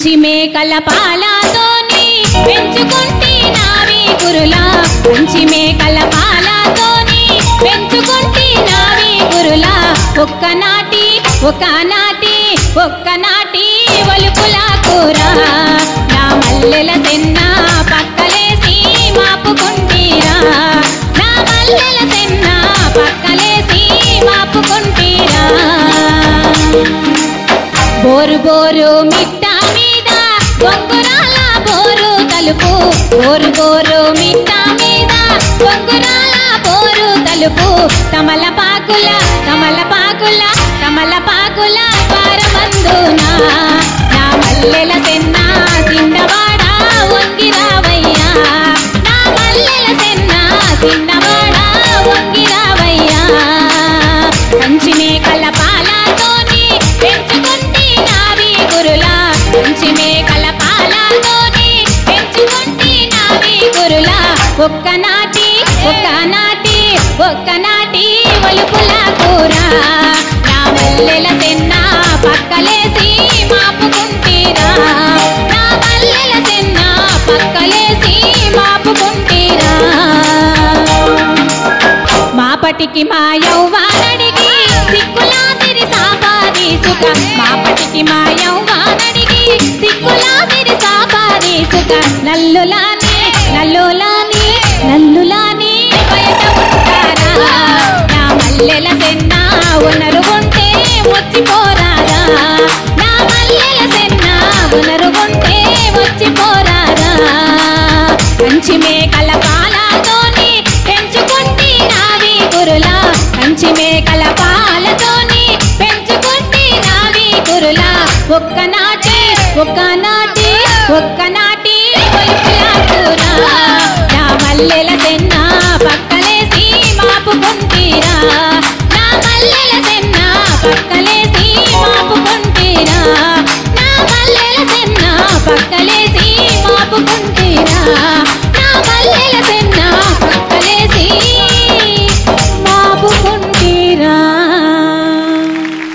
మంచి మేకల పాలతోని పెంచుకుంటే నావి గురులా మంచి మేకల పాలతోని పెంచుకుంటే నావి గురులా ఒక్కనాటి ఒకనాటి ఒక్కనాటి ఒలుపుల కూర నా మల్లెల తెన్న పక్కలేసి మాపుకుంటీరా నా మల్లెల తెన్న పక్కలేసి మాపుకుంటీరా బోరు బోరు మిట్ట మీద బొంగురాల బోరు తలుపు బోరు బోరు మిట్ట మీద బొంగురాల బోరు తలుపు తమలపాకుల తమలపాకుల తమలపాకుల పారమందున నా మల్లెల తెన్న చిన్నవాడ వంగిరావయ్యా నా మల్లెల తెన్న చిన్నవాడ వంగిరావయ్యా మంచి మేకల పాలతోని పెంచుకుంటే నావి గురులా మంచి మేకల పాలతోని పెంచుకుంటే నావి గురులా ఒక్కనాటి ఒక్కనాటి ఒక్కనాటి ఒలుపుల కూర నా మల్లెల తెన్న పక్కలేసి మాపుకుంటీరా నా మల్లెల తెన్న పక్కలేసి మాపుకుంటీరా మాపటికి మా యౌవానడిగి సిక్కులా తిరి సాపాదీసుక మాపటికి మా యౌవానడిగి సిక్కులా తిరి సాపాదీసుక నల్లులాని నల్లులాని నల్లులాని బయట ఉంటారా నా మల్లెల సెన్న ఉనరు ఉంటే వచ్చిపోరారా నా మల్లెల సెన్న ఉనరు ఉంటే వచ్చిపోరారా మంచి మేకల పాలతోని పెంచుకుంటే నావి గురులా మంచి మేకల పాలతోని పెంచుకుంటే నావి గురులా ఒక్కనాటి ఒక్కనాటి ఒక్కనాటి ఒలుపుల కూర నా మల్లెల తెన్న పక్కలేసి మాపుకుంటీరా నా మల్లెల తెన్న పక్కలేసి మాపుకుంటీరా నా మల్లెల తెన్న పక్కలేసి మాపుకుంటీరా